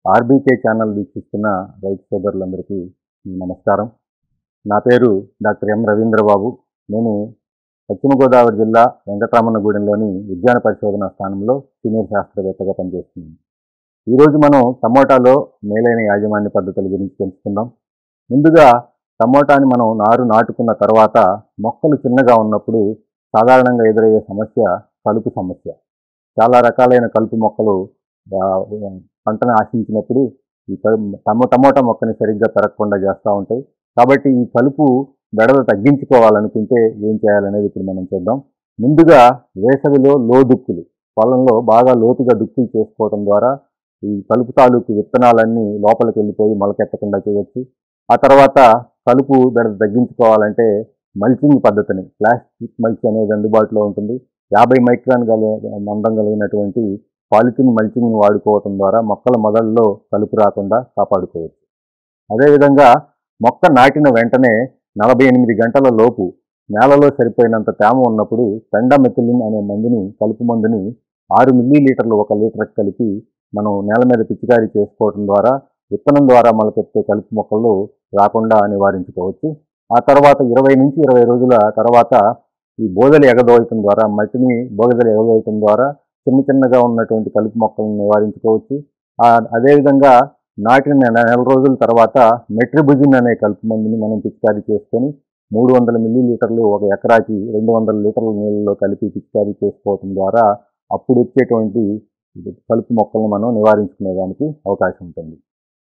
RBK channel వీక్షిస్తున్న రైతు సోదరులందరికీ నమస్కారం నా పేరు డాక్టర్ ఎం రవీంద్రబాబు నేను పశ్చిమ గోదావరి జిల్లా వెంకటరామన్నగూడెంలోని విజ్ఞాన పరిశోధన స్థానంలో సీనియర్ శాస్త్రవేత్తగా పనిచేస్తున్నాను ఈరోజు మనం టమోటాలో మేలైన యాజమాన్య పద్ధతుల గురించి తెలుసుకుందాం ముందుగా టమోటాని మనం నారు నాటుకున్న తర్వాత మొక్కలు చిన్నగా ఉన్నప్పుడు సాధారణంగా ఎదురయ్యే సమస్య కలుపు సమస్య చాలా రకాలైన కలుపు మొక్కలు ఆ, పంటను ఆశించినప్పుడు ఈ కలు- టమో టమోటా మొక్కని సరిగ్గా పెరగకుండా చేస్తూ ఉంటాయి కాబట్టి ఈ కలుపు బెడలు తగ్గించుకోవాలనుకుంటే ఏం చేయాలనేది ఇప్పుడు మనం చూద్దాం ముందుగా వేసవిలో లో దుక్కులు పొలంలో బాగా లోతుగా దుక్కులు చేసుకోవడం ద్వారా ఈ కలుపు తాలూకు విత్తనాలన్నీ లోపలికి వెళ్ళిపోయి మొలకెత్తకుండా చేయొచ్చు ఆ తర్వాత కలుపు బెడద తగ్గించుకోవాలంటే మల్చింగ్ పద్ధతిని ప్లాస్టిక్ మల్చి అనేది అందుబాటులో ఉంటుంది యాభై మైక్రాన్ గల మందం కలిగినటువంటి పాలిథిన్ మల్చింగ్ని వాడుకోవటం ద్వారా మొక్కల మొదల్లో కలుపు రాకుండా కాపాడుకోవచ్చు అదేవిధంగా మొక్క నాటిన వెంటనే నలభై ఎనిమిది గంటల లోపు నేలలో సరిపోయినంత తేమ ఉన్నప్పుడు పెండమెథిలిన్ అనే మందుని కలుపు మందుని ఆరు మిల్లీ లీటర్లు ఒక లీటర్ కలిపి మనం నేల మీద పిచికారీ చేసుకోవడం ద్వారా విత్తనం ద్వారా మొలకెత్తే కలుపు మొక్కలు రాకుండా నివారించుకోవచ్చు ఆ తర్వాత ఇరవై నుంచి ఇరవై రోజుల తర్వాత ఈ బోదలు ఎగదోయటం ద్వారా మట్టిని బోదలు ఎగదోయటం ద్వారా చిన్న చిన్నగా ఉన్నటువంటి కలుపు మొక్కలను నివారించుకోవచ్చు ఆ, అదేవిధంగా నాటిన నెల నెల రోజుల తర్వాత మెట్రిబుజిన్ అనే కలుపు మందుని మనం పిచికారీ చేసుకొని మూడు వందల మిల్లీ లీటర్లు ఒక ఎకరాకి రెండు వందల లీటర్ల నీళ్ళలో కలిపి పిచికారీ చేసుకోవటం ద్వారా అప్పుడు వచ్చేటువంటి కలుపు మొక్కలను మనం నివారించుకునేదానికి అవకాశం ఉంటుంది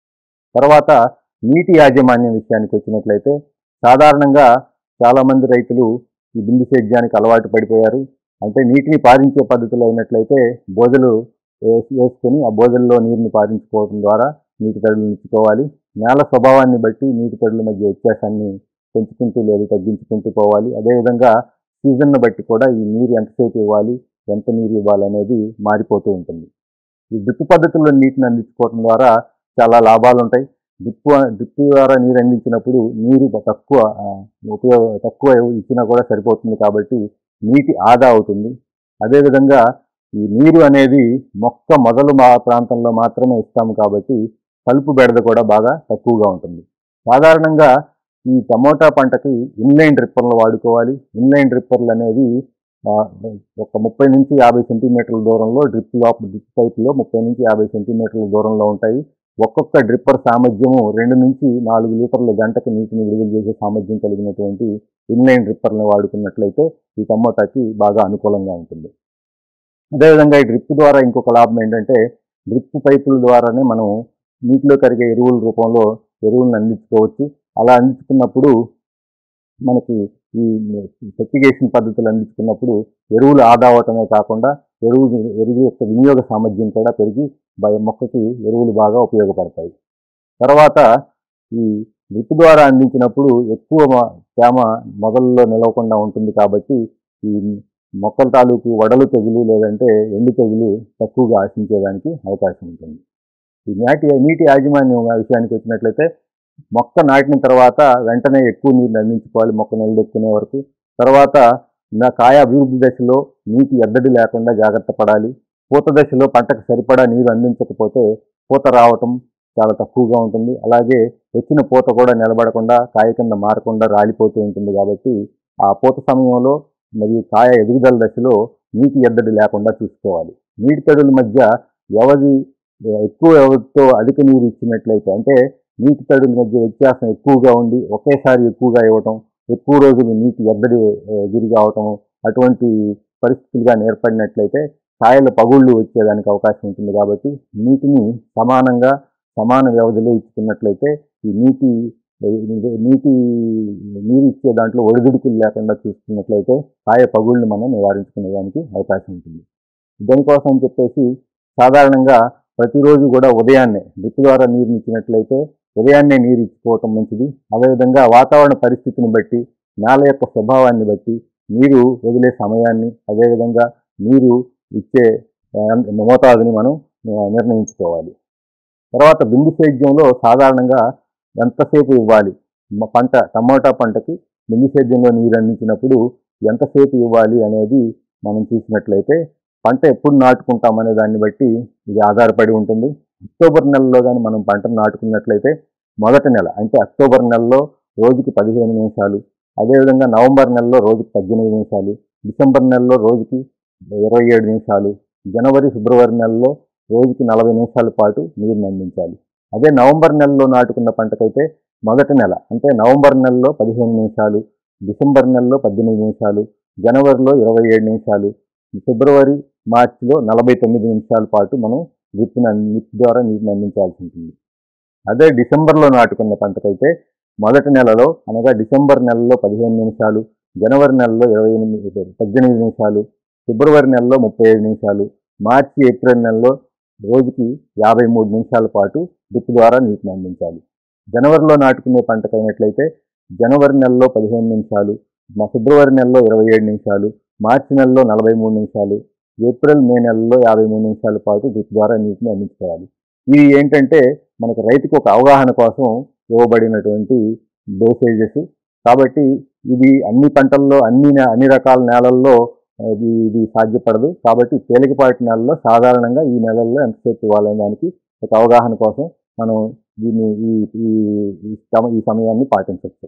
తర్వాత నీటి యాజమాన్యం విషయానికి వచ్చినట్లయితే సాధారణంగా చాలామంది రైతులు ఈ బిందు సేద్యానికి అలవాటు పడిపోయారు అంటే నీటిని పారించే పద్ధతులు అయినట్లయితే బోదలు వేసి వేసుకొని ఆ బోదల్లో నీరుని పారించుకోవడం ద్వారా నీటి తడులు నిచ్చుకోవాలి నేల స్వభావాన్ని బట్టి నీటి తడుల మధ్య వ్యత్యాసాన్ని పెంచుకుంటూ లేదు తగ్గించుకుంటూ పోవాలి అదేవిధంగా సీజన్ను బట్టి కూడా ఈ నీరు ఎంతసేపు ఇవ్వాలి ఎంత నీరు ఇవ్వాలి అనేది మారిపోతూ ఉంటుంది ఈ డ్రిప్ పద్ధతుల్లో నీటిని అందించుకోవడం ద్వారా చాలా లాభాలు ఉంటాయి డ్రిప్ డ్రిప్ ద్వారా నీరు అందించినప్పుడు నీరు తక్కువ ఆ, ఉపయోగ తక్కువ ఇచ్చినా కూడా సరిపోతుంది కాబట్టి నీటి ఆదా అవుతుంది అదేవిధంగా ఈ నీరు అనేది మొక్క మొదలు మా ప్రాంతంలో మాత్రమే ఇస్తాము కాబట్టి కలుపు బెడద కూడా బాగా తక్కువగా ఉంటుంది సాధారణంగా ఈ టమోటా పంటకి ఇన్లైన్ డ్రిప్పర్లు వాడుకోవాలి ఇన్లైన్ డ్రిప్పర్లు అనేవి ఆ, ఒక ముప్పై నుంచి యాభై సెంటీమీటర్ల దూరంలో డ్రిప్ లోప డ్రిప్ పైపులో ముప్పై నుంచి యాభై సెంటీమీటర్ల దూరంలో ఉంటాయి ఒక్కొక్క డ్రిప్పర్ సామర్థ్యము రెండు నుంచి నాలుగు లీటర్ల గంటకి నీటిని విడుదల చేసే సామర్థ్యం కలిగినటువంటి ఇన్లైన్ డ్రిప్పర్లను వాడుకున్నట్లయితే ఈ టమోటాకి బాగా అనుకూలంగా ఉంటుంది అదేవిధంగా ఈ డ్రిప్ ద్వారా ఇంకొక లాభం ఏంటంటే డ్రిప్ పైపుల ద్వారానే మనం నీటిలో కరిగే ఎరువుల రూపంలో ఎరువులను అందించుకోవచ్చు అలా అందించుకున్నప్పుడు మనకి ఈ ఫెర్టిగేషన్ పద్ధతులు అందించుకున్నప్పుడు ఎరువులు ఆదా అవటమే కాకుండా ఎరువు ఎరువు యొక్క వినియోగ సామర్థ్యం కూడా పెరిగి బ- మొక్కకి ఎరువులు బాగా ఉపయోగపడతాయి తర్వాత ఈ డ్రిప్ ద్వారా అందించినప్పుడు ఎక్కువ మ- తేమ మొదల్లో నిలవకుండా ఉంటుంది కాబట్టి ఈ మొక్కల తాలూకు వడలు తెగులు లేదంటే ఎండు తెగులు తక్కువగా ఆశించేదానికి అవకాశం ఉంటుంది ఈ నాటి నీటి యాజమాన్యం విషయానికి వచ్చినట్లయితే మొక్క నాటిన తర్వాత వెంటనే ఎక్కువ నీరుని అందించుకోవాలి మొక్క నిలదొక్కునే వరకు తర్వాత నా కాయ అభివృద్ధి దశలో నీటి ఎద్దడి లేకుండా జాగ్రత్త పడాలి పూత దశలో పంటకు సరిపడా నీరు అందించకపోతే పూత రావటం చాలా తక్కువగా ఉంటుంది అలాగే వచ్చిన పూత కూడా నిలబడకుండా కాయ కింద మారకుండా రాలిపోతూ ఉంటుంది కాబట్టి ఆ పూత సమయంలో మరియు కాయ ఎదుగుదల దశలో నీటి ఎద్దడి లేకుండా చూసుకోవాలి నీటి తడుల మధ్య వ్యవధి ఎక్కువ వ్యవధితో అధిక నీరు ఇచ్చినట్లయితే అంటే నీటి తడుల మధ్య వ్యత్యాసం ఎక్కువగా ఉండి ఒకేసారి ఎక్కువగా ఇవ్వటం ఎక్కువ రోజులు నీటి ఎద్దడి ఆ, గురి కావటం అటువంటి పరిస్థితులుగా ఏర్పడినట్లయితే కాయల పగుళ్ళు వచ్చేదానికి అవకాశం ఉంటుంది కాబట్టి నీటిని సమానంగా సమాన వ్యవధిలో ఇచ్చుకున్నట్లయితే ఈ నీటి నీటి నీరు ఇచ్చే దాంట్లో ఒడిదుడుకులు లేకుండా చూసుకున్నట్లయితే కాయ పగుళ్ళు మనం నివారించుకునేదానికి అవకాశం ఉంటుంది దీనికోసం అని చెప్పేసి సాధారణంగా ప్రతిరోజు కూడా ఉదయాన్నే డ్రిప్ ద్వారా నీరుని ఇచ్చినట్లయితే ఉదయాన్నే నీరు ఇచ్చుకోవటం మంచిది అదేవిధంగా వాతావరణ పరిస్థితిని బట్టి నేల యొక్క స్వభావాన్ని బట్టి నీరు వదిలే సమయాన్ని అదేవిధంగా నీరు ఇచ్చే ఆ, మోతాదుని మనం ఆ, నిర్ణయించుకోవాలి తర్వాత బిందు సేద్యంలో సాధారణంగా ఎంతసేపు ఇవ్వాలి మ- పంట టమోటా పంటకి బిందు సేద్యంలో నీరు అందించినప్పుడు ఎంతసేపు ఇవ్వాలి అనేది మనం చూసినట్లయితే పంట ఎప్పుడు నాటుకుంటాం అనే దాన్ని బట్టి ఇది ఆధారపడి ఉంటుంది అక్టోబర్ నెలలో కానీ మనం పంటను నాటుకున్నట్లయితే మొదటి నెల అంటే అక్టోబర్ నెలలో రోజుకి పదిహేను నిమిషాలు అదేవిధంగా నవంబర్ నెలలో రోజుకి పద్దెనిమిది నిమిషాలు డిసెంబర్ నెలలో రోజుకి ఇరవై ఏడు నిమిషాలు జనవరి ఫిబ్రవరి నెలలో రోజుకి నలభై నిమిషాల పాటు నీరుని అందించాలి అదే నవంబర్ నెలలో నాటుకున్న పంటకైతే మొదటి నెల అంటే నవంబర్ నెలలో పదిహేను నిమిషాలు డిసెంబర్ నెలలో పద్దెనిమిది నిమిషాలు జనవరిలో ఇరవై ఏడు నిమిషాలు ఫిబ్రవరి మార్చిలో నలభై తొమ్మిది నిమిషాల పాటు మనం డ్రిప్ని డ్రిప్ ద్వారా నీటిని అందించాల్సి ఉంటుంది అదే డిసెంబర్లో నాటుకున్న పంటకైతే మొదటి నెలలో అనగా డిసెంబర్ నెలలో పదిహేను నిమిషాలు జనవరి నెలలో ఇరవై ఎనిమిది పద్దెనిమిది నిమిషాలు ఫిబ్రవరి నెలలో ముప్పై ఐదు నిమిషాలు మార్చి ఏప్రిల్ నెలలో రోజుకి యాభై మూడు నిమిషాల పాటు డ్రిప్ ద్వారా నీటిని అందించాలి జనవరిలో నాటుకునే పంటకైనట్లయితే జనవరి నెలలో పదిహేను నిమిషాలు మా ఫిబ్రవరి నెలలో ఇరవై ఏడు నిమిషాలు మార్చి నెలలో నలభై మూడు నిమిషాలు ఏప్రిల్ మే నెలలో యాభై మూడు నిమిషాల పాటు డ్రిప్ ద్వారా నీటిని అందించుకోవాలి ఇవి ఏంటంటే మనకు రైతుకు ఒక అవగాహన కోసం ఇవ్వబడినటువంటి డోసేజెస్ కాబట్టి ఇది అన్ని పంటల్లో అన్ని నే- అన్ని రకాల నేలల్లో ఇది ఇది సాధ్యపడదు కాబట్టి తేలికపాటి నెలల్లో సాధారణంగా ఈ నెలల్లో ఎంతసేపు ఇవ్వాలనే దానికి ఒక అవగాహన కోసం మనం దీన్ని ఈ ఈ ఈ సమ- ఈ సమయాన్ని పాటించవచ్చు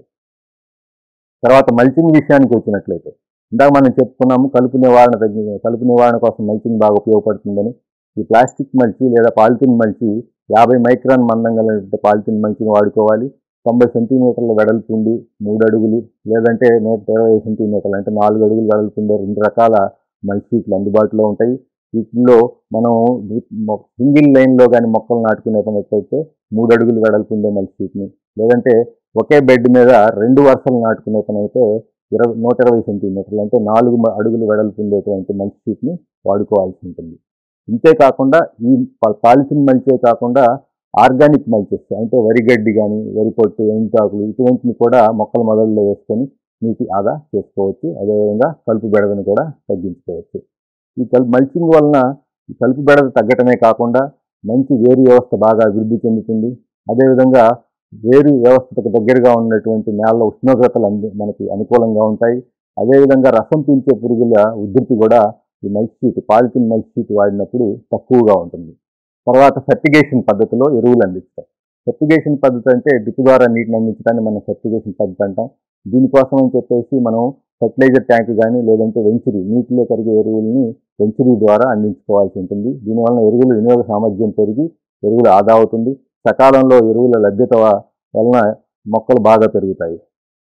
తర్వాత మల్చింగ్ విషయానికి వచ్చినట్లయితే ఇందాక మనం చెప్పుకున్నాము కలుపు నివారణ తగ్గి కలుపు నివారణ కోసం మల్చింగ్ బాగా ఉపయోగపడుతుందని ఈ ప్లాస్టిక్ మల్చి లేదా పాలిథిన్ మల్చి యాభై మైక్రాన్ మందం కలిగిన పాలిథిన్ మల్చిని వాడుకోవాలి తొంభై సెంటీమీటర్ల వెడల్పు ఉండి మూడు అడుగులు లేదంటే నూట ఇరవై సెంటీమీటర్లు అంటే నాలుగు అడుగులు వెడల్పు ఉండే రెండు రకాల మల్చి షీట్లు అందుబాటులో ఉంటాయి వీటిల్లో మనం సింగిల్ లైన్లో కానీ మొక్కలు నాటుకునే పనట్లయితే మూడు అడుగులు వెడల్పు ఉండే మల్చి షీట్ని లేదంటే ఒకే బెడ్ మీద రెండు వరుసలు నాటుకునే పని అయితే ఇరవై నూట ఇరవై సెంటీమీటర్లు అంటే నాలుగు మ- అడుగులు వెడల్పు ఉండేటువంటి మల్చి షీట్ని వాడుకోవాల్సి ఉంటుంది ఇంతే కాకుండా ఈ ప- పాలిథిన్ మల్చే కాకుండా ఆర్గానిక్ మల్చెస్ అంటే వరి గడ్డి కానీ వరి పొట్టు ఎండుతాకులు ఇటువంటిని కూడా మొక్కల మొదల్లో వేసుకొని నీటి ఆదా చేసుకోవచ్చు అదేవిధంగా కలుపు బెడదను కూడా తగ్గించుకోవచ్చు ఈ కలుపు మల్చింగ్ వలన ఈ కలుపు బెడద తగ్గటమే కాకుండా మంచి వేరు వ్యవస్థ బాగా అభివృద్ధి చెందుతుంది అదేవిధంగా వేరు వ్యవస్థకు దగ్గరగా ఉన్నటువంటి నేల ఉష్ణోగ్రతలు అందు మనకి అనుకూలంగా ఉంటాయి అదేవిధంగా రసం పీల్చే పురుగుల ఉధృతి కూడా ఈ mulch sheet polythene mulch sheet వాడినప్పుడు తక్కువగా ఉంటుంది తర్వాత ఫెర్టిగేషన్ పద్ధతిలో ఎరువులు అందిస్తాం ఫెర్టిగేషన్ పద్ధతి అంటే డ్రిప్ ద్వారా నీటిని అందించడాన్ని మనం ఫెర్టిగేషన్ పద్ధతి అంటాం దీనికోసం అని చెప్పేసి మనం ఫెర్టిలైజర్ ట్యాంక్ కానీ లేదంటే వెంచురీ నీటిలో కరిగే ఎరువుల్ని వెంచురీ ద్వారా అందించుకోవాల్సి ఉంటుంది దీనివలన ఎరువుల వినియోగ సామర్థ్యం పెరిగి ఎరువులు ఆదా అవుతుంది సకాలంలో ఎరువుల లభ్యత వ- వలన మొక్కలు బాగా పెరుగుతాయి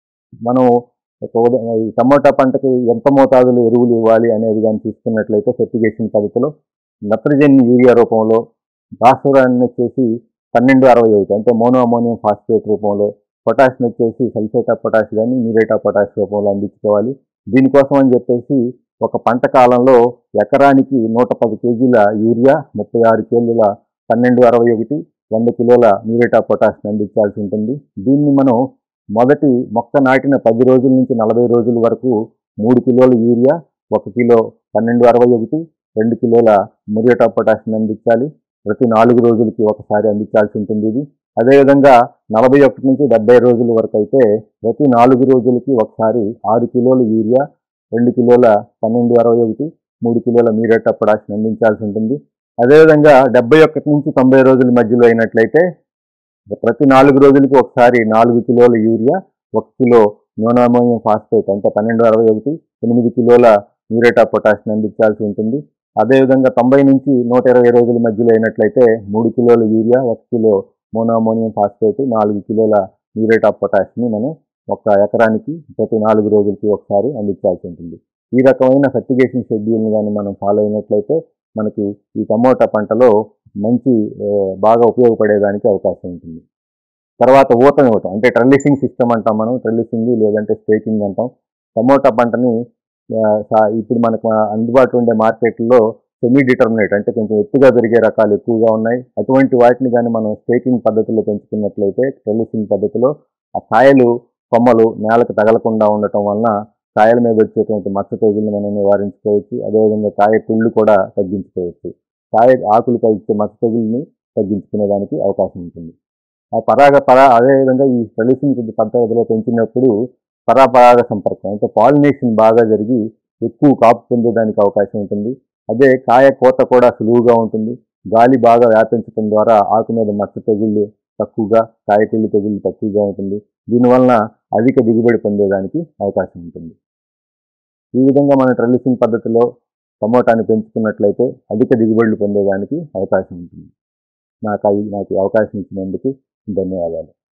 మనం ఒక ఉదా ఈ టమోటా పంటకి ఎంత మోతాదులో ఎరువులు ఇవ్వాలి అనేది కానీ చూసుకున్నట్లయితే ఫెర్టిగేషన్ పద్ధతిలో నత్రజని యూరియా రూపంలో భాస్వరాన్ని వచ్చేసి పన్నెండు అరవై ఒకటి అంటే మోనో అమోనియం ఫాస్ఫేట్ రూపంలో పొటాషియం వచ్చేసి సల్ఫేట్ ఆఫ్ పొటాష్ కానీ మ్యూరేట్ ఆఫ్ పొటాష్ రూపంలో అందించుకోవాలి దీనికోసం అని చెప్పేసి ఒక పంట కాలంలో ఎకరానికి నూట పది కేజీల యూరియా ముప్పై ఆరు కేజీల పన్నెండు అరవై ఒకటి వంద కిలోల మ్యూరేట్ ఆఫ్ పొటాషియం అందించాల్సి ఉంటుంది దీన్ని మనం మొదటి మొక్క నాటిన పది రోజుల నుంచి నలభై రోజుల వరకు మూడు కిలోల యూరియా ఒక కిలో పన్నెండు అరవై ఒకటి రెండు కిలోల మ్యూరేట్ ఆఫ్ పొటాషియం అందించాలి ప్రతి నాలుగు రోజులకి ఒకసారి అందించాల్సి ఉంటుంది ఇది అదేవిధంగా నలభై ఒకటి నుంచి డెబ్బై రోజుల వరకు అయితే ప్రతి నాలుగు రోజులకి ఒకసారి ఆరు కిలోల యూరియా రెండు కిలోల పన్నెండు అరవై ఒకటి మూడు కిలోల మ్యూరేట్ ఆఫ్ పొటాషియం అందించాల్సి ఉంటుంది అదేవిధంగా డెబ్బై ఒకటి నుంచి తొంభై రోజుల మధ్యలో అయినట్లయితే ప్రతి నాలుగు రోజులకి ఒకసారి నాలుగు కిలోల యూరియా ఒక కిలో న్యూనామోనియం ఫాస్ఫేట్ అంటే పన్నెండు అరవై ఒకటి ఎనిమిది కిలోల మ్యూరేట్ ఆఫ్ పొటాషియం అందించాల్సి ఉంటుంది అదేవిధంగా తొంభై నుంచి నూట ఇరవై రోజుల మధ్యలో అయినట్లయితే మూడు కిలోల యూరియా ఒక కిలో మోనోమోనియం ఫాస్ఫేట్ నాలుగు కిలోల మ్యూరేట్ ఆఫ్ పొటాషియం మనం ఒక ఎకరానికి ప్రతి నాలుగు రోజులకి ఒకసారి అందించాల్సి ఉంటుంది ఈ రకమైన ఫెర్టిగేషన్ షెడ్యూల్ని కానీ మనం ఫాలో అయినట్లయితే మనకి ఈ టమోటా పంటలో మంచి ఆ, బాగా ఉపయోగపడేదానికి అవకాశం ఉంటుంది తర్వాత ఊతం ఇవ్వటం అంటే ట్రెల్లిసింగ్ సిస్టమ్ అంటాం మనం ట్రెల్లిసింగ్ లేదంటే స్టేకింగ్ అంటాం టమోటా పంటని ఆ, సా- ఇప్పుడు మనకు అందుబాటులో ఉండే మార్కెట్లో సెమీ డిటర్మినేట్ అంటే కొంచెం ఎత్తుగా పెరిగే రకాలు ఎక్కువగా ఉన్నాయి అటువంటి వాటిని కానీ మనం స్టేకింగ్ పద్ధతిలో పెంచుకున్నట్లయితే ట్రెల్లిసింగ్ పద్ధతిలో ఆ కాయలు కొమ్మలు నేలకు తగలకుండా ఉండటం వలన కాయల మీద వచ్చేటువంటి మచ్చ తెగుల్ని మనం నివారించుకోవచ్చు అదేవిధంగా కాయ కుళ్ళు కూడా తగ్గించుకోవచ్చు కాయ ఆకులపై ఇచ్చే మచ్చ తెగుల్ని తగ్గించుకునేదానికి అవకాశం ఉంటుంది ఆ పరాగ పరా అదేవిధంగా ఈ ట్రెల్లిసింగ్ పద్ధతిలో పెంచినప్పుడు పరాపరాగ సంపర్కం అంటే పాలినేషన్ బాగా జరిగి ఎక్కువ కాపు పొందేదానికి అవకాశం ఉంటుంది అదే కాయ కోత కూడా సులువుగా ఉంటుంది గాలి బాగా వ్యాపించడం ద్వారా ఆకు మీద మచ్చ తెగుళ్ళు తక్కువగా కాయకుళ్ళు తెగుళ్ళు తక్కువగా ఉంటుంది దీనివలన అధిక దిగుబడి పొందేదానికి అవకాశం ఉంటుంది ఈ విధంగా మన ట్రెల్లిసింగ్ పద్ధతిలో టమోటాని పెంచుకున్నట్లయితే అధిక దిగుబడులు పొందేదానికి అవకాశం ఉంటుంది నాకు ఈ- నాకు ఈ అవకాశం ఇచ్చినందుకు ధన్యవాదాలు